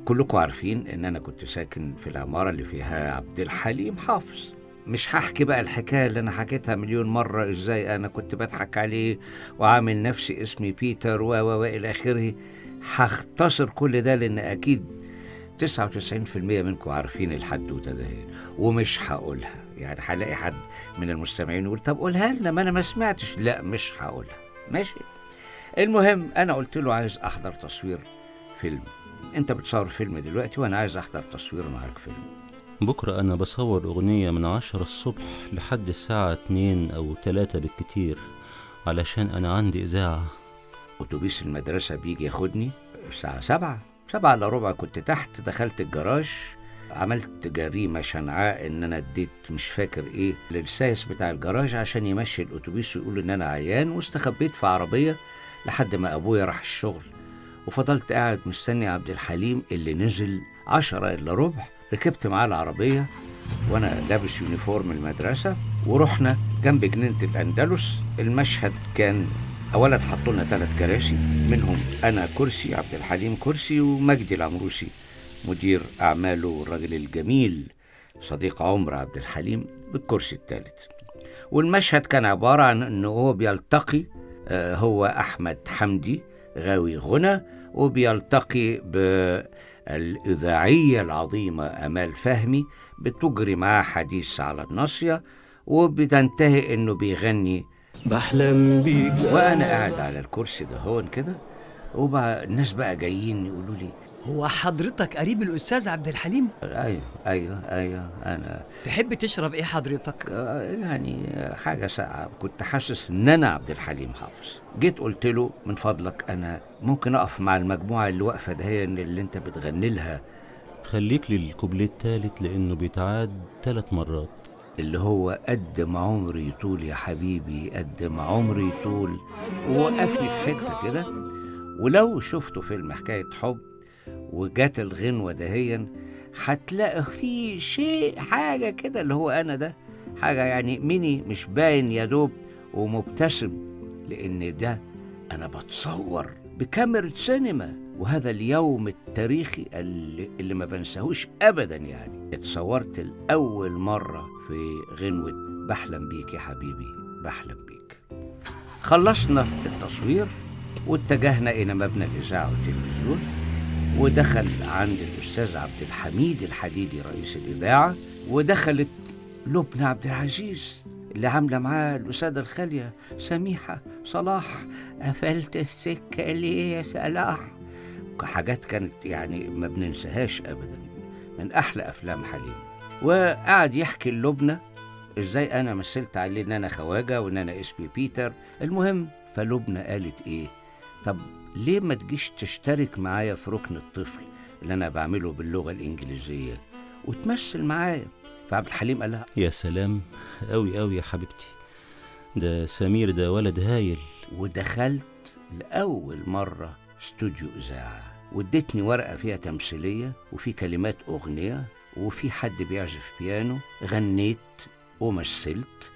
كلكم عارفين ان انا كنت ساكن في العماره اللي فيها عبد الحليم حافظ مش هحكي بقى الحكايه اللي انا حكيتها مليون مره ازاي انا كنت بضحك عليه وعامل نفسي اسمي بيتر و و الى اخره هختصر كل ده لان اكيد 99% منكم عارفين الحدوته ده ومش هقولها يعني هلاقي حد من المستمعين يقول طب قولها لنا ما انا ما سمعتش لا مش هقولها ماشي المهم انا قلت له عايز احضر تصوير فيلم انت بتصور فيلم دلوقتي وانا عايز احضر تصوير معاك فيلم بكرة أنا بصور أغنية من عشرة الصبح لحد الساعة اتنين أو تلاتة بالكتير علشان أنا عندي إذاعة اتوبيس المدرسه بيجي ياخدني الساعه سبعة سبعة الا ربع كنت تحت دخلت الجراج عملت جريمة شنعاء ان انا اديت مش فاكر ايه للسايس بتاع الجراج عشان يمشي الاتوبيس ويقول ان انا عيان واستخبيت في عربية لحد ما ابويا راح الشغل وفضلت قاعد مستني عبد الحليم اللي نزل عشرة الا ربع ركبت معاه العربية وانا لابس يونيفورم المدرسة ورحنا جنب جنينة الاندلس المشهد كان اولا حطوا لنا ثلاث كراسي منهم انا كرسي عبد الحليم كرسي ومجدي العمروسي مدير اعماله والراجل الجميل صديق عمر عبد الحليم بالكرسي الثالث والمشهد كان عبارة عن انه هو بيلتقي آه، هو احمد حمدي غاوي غنى وبيلتقي بالإذاعية العظيمة أمال فهمي بتجري معاه حديث على الناصية وبتنتهي إنه بيغني بحلم بيك وأنا قاعد على الكرسي ده هون كده وبقى الناس بقى جايين يقولوا لي هو حضرتك قريب الأستاذ عبد الحليم؟ أيوه أيوه أيوه أنا تحب تشرب إيه حضرتك؟ آه، يعني حاجة ساقعة كنت حاسس إن أنا عبد الحليم حافظ جيت قلت له من فضلك أنا ممكن أقف مع المجموعة اللي واقفة ده اللي أنت بتغني لها خليك للكوبليه التالت لأنه بيتعاد تلات مرات اللي هو قد ما عمري يطول يا حبيبي قد ما عمري يطول ووقفني في حتة كده ولو شفتوا فيلم حكاية حب وجات الغنوة دهيا هتلاقي في شيء حاجة كده اللي هو أنا ده حاجة يعني ميني مش باين يا دوب ومبتسم لأن ده أنا بتصور بكاميرا سينما وهذا اليوم التاريخي اللي, اللي ما بنساهوش أبدا يعني اتصورت لأول مرة في غنوة بحلم بيك يا حبيبي بحلم بيك خلصنا التصوير واتجهنا إلى مبنى الإذاعة والتلفزيون ودخل عند الأستاذ عبد الحميد الحديدي رئيس الإذاعة ودخلت لبنى عبد العزيز اللي عاملة معاه الأستاذة الخالية سميحة صلاح قفلت السكة ليه يا صلاح حاجات كانت يعني ما بننساهاش أبدا من أحلى أفلام حليم وقعد يحكي لبنى ازاي انا مثلت عليه ان انا خواجه وان انا اسمي بيتر المهم فلبنى قالت ايه طب ليه ما تجيش تشترك معايا في ركن الطفل اللي انا بعمله باللغه الانجليزيه وتمثل معايا فعبد الحليم قال لها يا سلام أوي أوي يا حبيبتي ده سمير ده ولد هايل ودخلت لأول مرة استوديو إذاعة وادتني ورقة فيها تمثيلية وفي كلمات أغنية وفي حد بيعزف بيانو غنيت ومثلت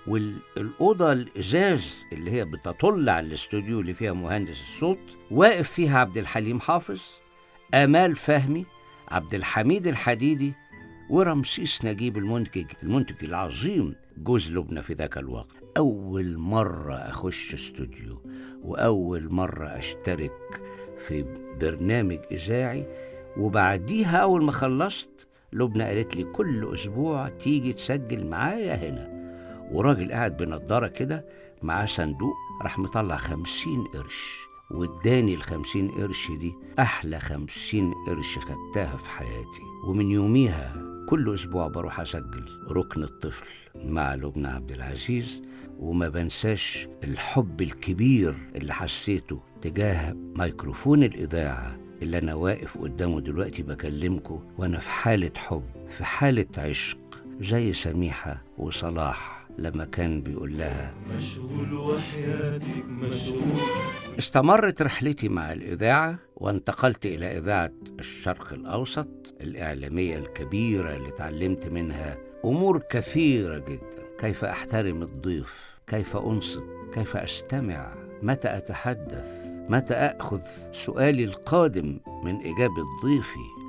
والأوضة الإزاز اللي هي بتطل على الاستوديو اللي فيها مهندس الصوت واقف فيها عبد الحليم حافظ آمال فهمي عبد الحميد الحديدي ورمسيس نجيب المنتج المنتج العظيم جوز لبنى في ذاك الوقت أول مرة أخش استوديو وأول مرة أشترك في برنامج إذاعي وبعديها أول ما خلصت لبنى قالت لي كل أسبوع تيجي تسجل معايا هنا وراجل قاعد بنضارة كده معاه صندوق راح مطلع خمسين قرش واداني الخمسين قرش دي أحلى خمسين قرش خدتها في حياتي ومن يوميها كل أسبوع بروح أسجل ركن الطفل مع لبنى عبد العزيز وما بنساش الحب الكبير اللي حسيته تجاه ميكروفون الإذاعة اللي أنا واقف قدامه دلوقتي بكلمكم وأنا في حالة حب في حالة عشق زي سميحة وصلاح لما كان بيقول لها مشغول وحياتك مشغول استمرت رحلتي مع الإذاعة وانتقلت إلى إذاعة الشرق الأوسط الإعلامية الكبيرة اللي اتعلمت منها أمور كثيرة جدا كيف أحترم الضيف كيف أنصت كيف أستمع متى أتحدث متى أخذ سؤالي القادم من إجابة ضيفي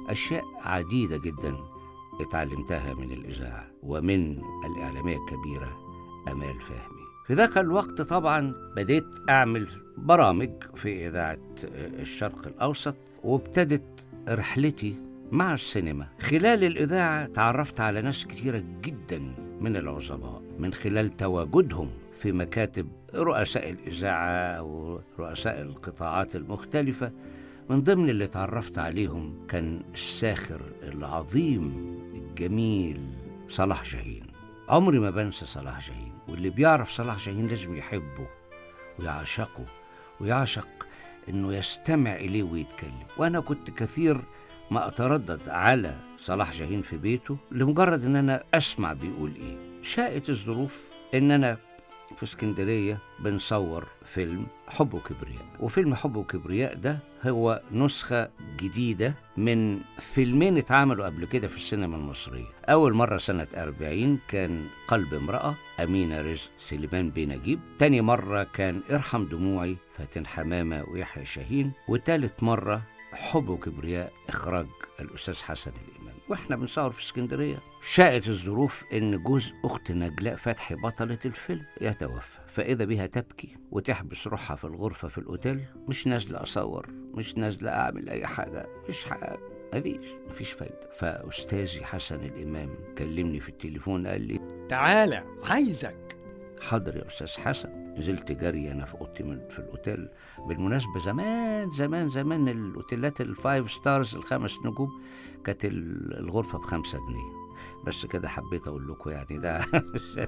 أشياء عديدة جدا اتعلمتها من الإذاعة ومن الإعلامية الكبيرة أمال فهمي في ذاك الوقت طبعا بديت أعمل برامج في إذاعة الشرق الأوسط وابتدت رحلتي مع السينما خلال الإذاعة تعرفت على ناس كتيرة جدا من العظماء من خلال تواجدهم في مكاتب رؤساء الإذاعة ورؤساء القطاعات المختلفة من ضمن اللي تعرفت عليهم كان الساخر العظيم الجميل صلاح جاهين عمري ما بنسى صلاح جاهين واللي بيعرف صلاح جاهين لازم يحبه ويعشقه ويعشق انه يستمع اليه ويتكلم وانا كنت كثير ما اتردد على صلاح جاهين في بيته لمجرد ان انا اسمع بيقول ايه شاءت الظروف ان انا في اسكندرية بنصور فيلم حب وكبرياء وفيلم حب وكبرياء ده هو نسخة جديدة من فيلمين اتعملوا قبل كده في السينما المصرية أول مرة سنة 40 كان قلب امرأة أمينة رزق سليمان بن نجيب تاني مرة كان ارحم دموعي فاتن حمامة ويحيى شاهين وتالت مرة حب وكبرياء إخراج الأستاذ حسن الإمام وإحنا بنصور في اسكندرية شاءت الظروف إن جوز أخت نجلاء فتحي بطلة الفيلم يتوفى فإذا بها تبكي وتحبس روحها في الغرفة في الأوتيل مش نازلة أصور مش نازلة أعمل أي حاجة مش حاجة مفيش مفيش فايدة فأستاذي حسن الإمام كلمني في التليفون قال لي تعالى عايزك حاضر يا استاذ حسن نزلت جري انا في اوضتي من في الاوتيل بالمناسبه زمان زمان زمان الاوتيلات الفايف ستارز الخمس نجوم كانت ال- الغرفه بخمسة جنيه بس كده حبيت اقول لكم يعني ده عشان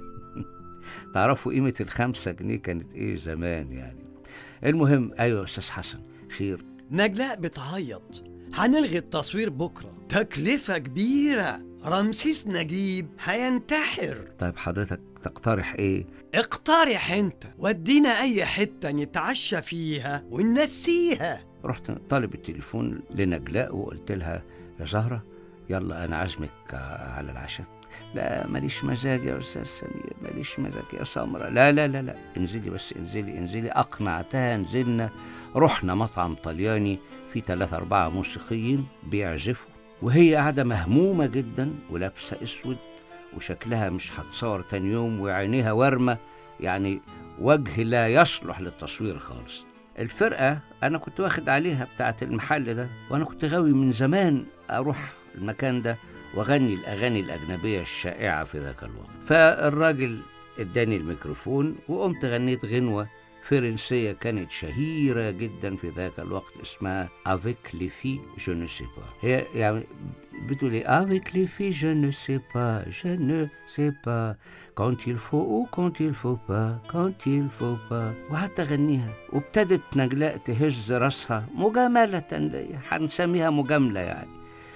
تعرفوا قيمه الخمسة جنيه كانت ايه زمان يعني المهم ايوه يا استاذ حسن خير نجلاء بتعيط هنلغي التصوير بكرة تكلفة كبيرة رمسيس نجيب هينتحر طيب حضرتك تقترح ايه اقترح انت ودينا اي حتة نتعشى فيها وننسيها رحت طالب التليفون لنجلاء وقلت لها يا زهرة يلا أنا عازمك على العشاء لا ماليش مزاج يا أستاذ سمير ماليش مزاج يا سمرة لا لا لا لا انزلي بس انزلي انزلي أقنعتها نزلنا رحنا مطعم طلياني فيه ثلاثة أربعة موسيقيين بيعزفوا وهي قاعدة مهمومة جدا ولابسة أسود وشكلها مش هتصور تاني يوم وعينيها ورمة يعني وجه لا يصلح للتصوير خالص الفرقة أنا كنت واخد عليها بتاعة المحل ده وأنا كنت غاوي من زمان أروح المكان ده وأغني الأغاني الأجنبية الشائعة في ذاك الوقت فالراجل اداني الميكروفون وقمت غنيت غنوة فرنسية كانت شهيرة جدا في ذاك الوقت اسمها Avec les filles je ne sais pas هي يعني بتقول ايه Avec les filles je ne sais pas je ne sais pas quand il faut ou quand il faut pas quand il faut pas وقعدت اغنيها وابتدت نجلاء تهز راسها مجاملة ليا هنسميها مجاملة يعني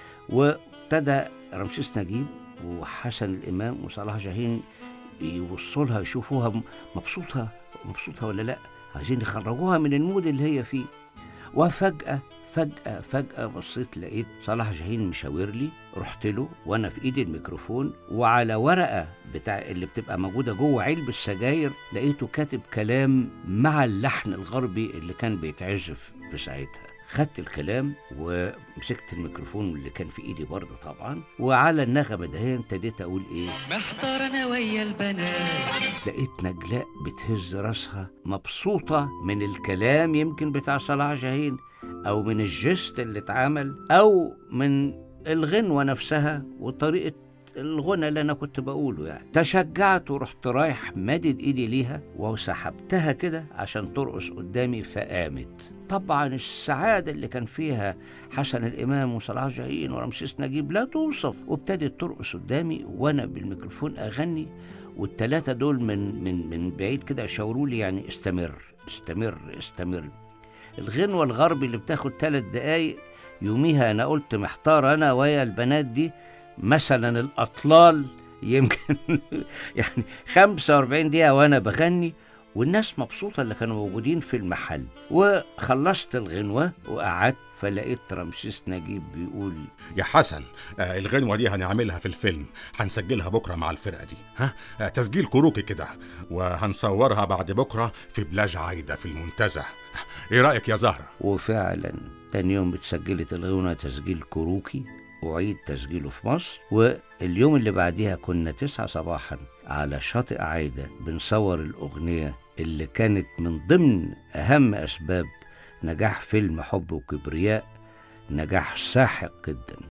وابتدى رمسيس نجيب وحسن الامام وصلاح جاهين يبصوا لها يشوفوها م- مبسوطه مبسوطه ولا لا عايزين يخرجوها من المود اللي هي فيه وفجأة فجأة فجأة بصيت لقيت صلاح جاهين مشاور لي رحت له وانا في ايدي الميكروفون وعلى ورقة بتاع اللي بتبقى موجودة جوه علبة السجاير لقيته كاتب كلام مع اللحن الغربي اللي كان بيتعزف في ساعتها خدت الكلام ومسكت الميكروفون اللي كان في ايدي برضه طبعا وعلى النغمة ده ابتديت اقول ايه محتار انا ويا البنات لقيت نجلاء بتهز راسها مبسوطة من الكلام يمكن بتاع صلاح جاهين أو من الجست اللي اتعمل أو من الغنوة نفسها وطريقة الغنى اللي أنا كنت بقوله يعني تشجعت ورحت رايح مادد إيدي ليها وسحبتها كده عشان ترقص قدامي فقامت طبعا السعادة اللي كان فيها حسن الإمام وصلاح جاهين ورمسيس نجيب لا توصف وابتدت ترقص قدامي وأنا بالميكروفون أغني والتلاتة دول من من من بعيد كده شاوروا لي يعني استمر استمر استمر الغنوة الغربي اللي بتاخد ثلاث دقايق يوميها أنا قلت محتار أنا ويا البنات دي مثلا الأطلال يمكن يعني 45 دقيقة وأنا بغني والناس مبسوطة اللي كانوا موجودين في المحل وخلصت الغنوة وقعدت فلقيت رمسيس نجيب بيقول يا حسن آه الغنوة دي هنعملها في الفيلم هنسجلها بكرة مع الفرقة دي ها آه تسجيل كروكي كده وهنصورها بعد بكرة في بلاج عايدة في المنتزه ايه رأيك يا زهرة وفعلا تاني يوم اتسجلت الغنوة تسجيل كروكي وعيد تسجيله في مصر واليوم اللي بعديها كنا تسعة صباحا على شاطئ عايدة بنصور الأغنية اللي كانت من ضمن أهم أسباب نجاح فيلم حب وكبرياء نجاح ساحق جدا